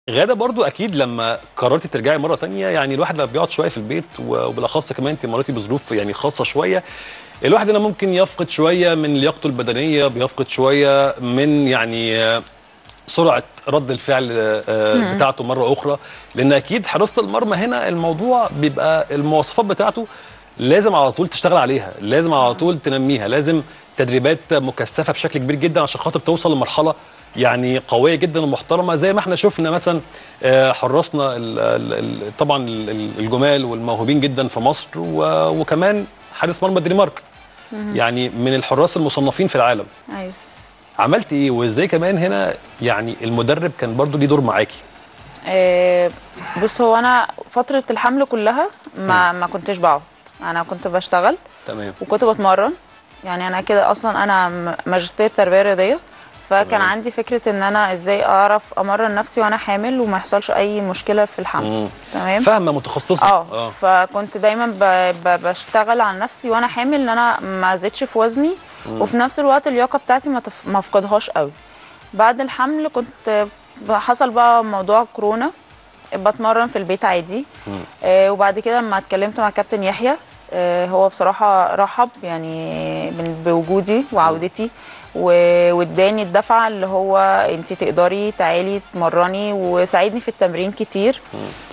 غاده برضو اكيد لما قررتي ترجعي مره تانية يعني الواحد لما بيقعد شويه في البيت وبالاخص كمان انت مريتي بظروف يعني خاصه شويه الواحد هنا ممكن يفقد شويه من لياقته البدنيه بيفقد شويه من يعني آه، سرعه رد الفعل آه، بتاعته مره اخرى لان اكيد حراسه المرمى هنا الموضوع بيبقى المواصفات بتاعته لازم على طول تشتغل عليها لازم على طول تنميها لازم تدريبات مكثفه بشكل كبير جدا عشان خاطر توصل لمرحله يعني قويه جدا ومحترمه زي ما احنا شفنا مثلا آه، حراسنا ال- ال- ال- طبعا ال- ال- الجمال والموهوبين جدا في مصر و- وكمان حارس مرمى الدنمارك يعني من الحراس المصنفين في العالم ايوه عملت ايه وازاي كمان هنا يعني المدرب كان برضو ليه دور معاكي آه، بص هو انا فتره الحمل كلها ما ما كنتش بقعد انا كنت بشتغل تمام وكنت بتمرن يعني انا كده اصلا انا م- ماجستير تربيه رياضيه فكان تمام. عندي فكره ان انا ازاي اعرف امرن نفسي وانا حامل وما يحصلش اي مشكله في الحمل مم. تمام فاهمه متخصصه اه فكنت دايما ب... ب... بشتغل على نفسي وانا حامل ان انا ما ازيدش في وزني وفي نفس الوقت اللياقه بتاعتي ما تف... ما افقدهاش قوي بعد الحمل كنت حصل بقى موضوع كورونا بتمرن في البيت عادي آه وبعد كده لما اتكلمت مع كابتن يحيى آه هو بصراحه رحب يعني بال- بوجودي وعودتي و- واداني الدفعه اللي هو انت تقدري تعالي تمرني وساعدني في التمرين كتير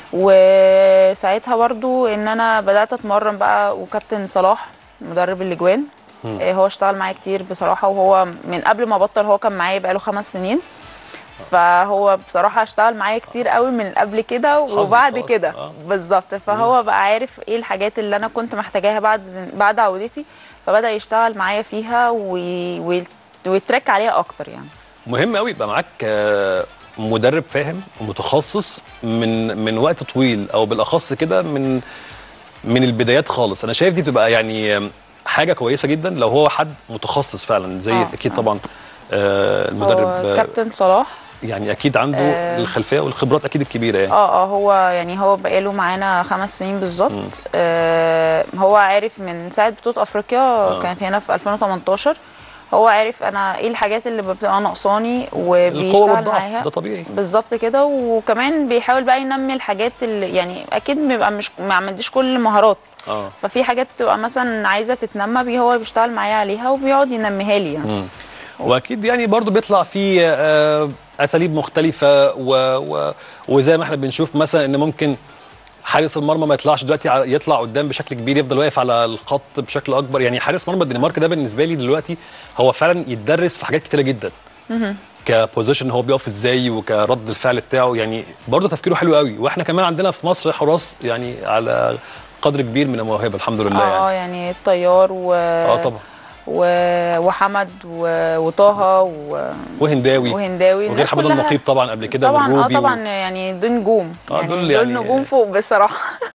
وساعتها برضو ان انا بدات اتمرن بقى وكابتن صلاح مدرب الاجوان آه، هو اشتغل معايا كتير بصراحه وهو من قبل ما بطل هو كان معايا بقاله خمس سنين فهو بصراحه اشتغل معايا كتير قوي من قبل كده وبعد خلاص، كده آه. بالظبط فهو بقى عارف ايه الحاجات اللي انا كنت محتاجاها بعد بعد عودتي فبدا يشتغل معايا فيها وي- وي- ويترك عليها اكتر يعني مهم قوي يبقى معاك آه، مدرب فاهم ومتخصص من من وقت طويل او بالاخص كده من من البدايات خالص انا شايف دي بتبقى يعني آم، حاجه كويسه جدا لو هو حد متخصص فعلا زي آه، اكيد آه. طبعا آه، المدرب هو آه، كابتن صلاح يعني اكيد عنده آه. الخلفيه والخبرات اكيد الكبيره يعني اه اه هو يعني هو بقاله معانا خمس سنين بالظبط آه هو عارف من ساعه بطوله افريقيا آه. آه. كانت هنا في 2018 هو عارف انا ايه الحاجات اللي بتبقى ناقصاني وبيشتغل القوه والضعف معاها ده طبيعي بالظبط كده وكمان بيحاول بقى ينمي الحاجات اللي يعني اكيد بيبقى مش ما عنديش كل المهارات اه ففي حاجات تبقى مثلا عايزه تتنمى بيه هو بيشتغل معايا عليها وبيقعد ينميها لي يعني مم. واكيد يعني برضو بيطلع في آه، اساليب مختلفه و... و... وزي ما احنا بنشوف مثلا ان ممكن حارس المرمى ما يطلعش دلوقتي ع- يطلع قدام بشكل كبير يفضل واقف على الخط بشكل اكبر يعني حارس مرمى الدنمارك ده بالنسبه لي دلوقتي هو فعلا يتدرس في حاجات كتيره جدا كبوزيشن هو بيقف ازاي وكرد الفعل بتاعه يعني برضه تفكيره حلو قوي واحنا كمان عندنا في مصر حراس يعني على قدر كبير من الموهبه الحمد لله اه يعني يعني الطيار و اه طبعا و- وحمد و- وطه و- وهنداوي وهنداوي وغير الناس حمد كلها- النقيب طبعا قبل كده طبعا اه والروبي و- طبعا يعني دول نجوم آه، يعني دول دول, يعني- نجوم فوق بصراحه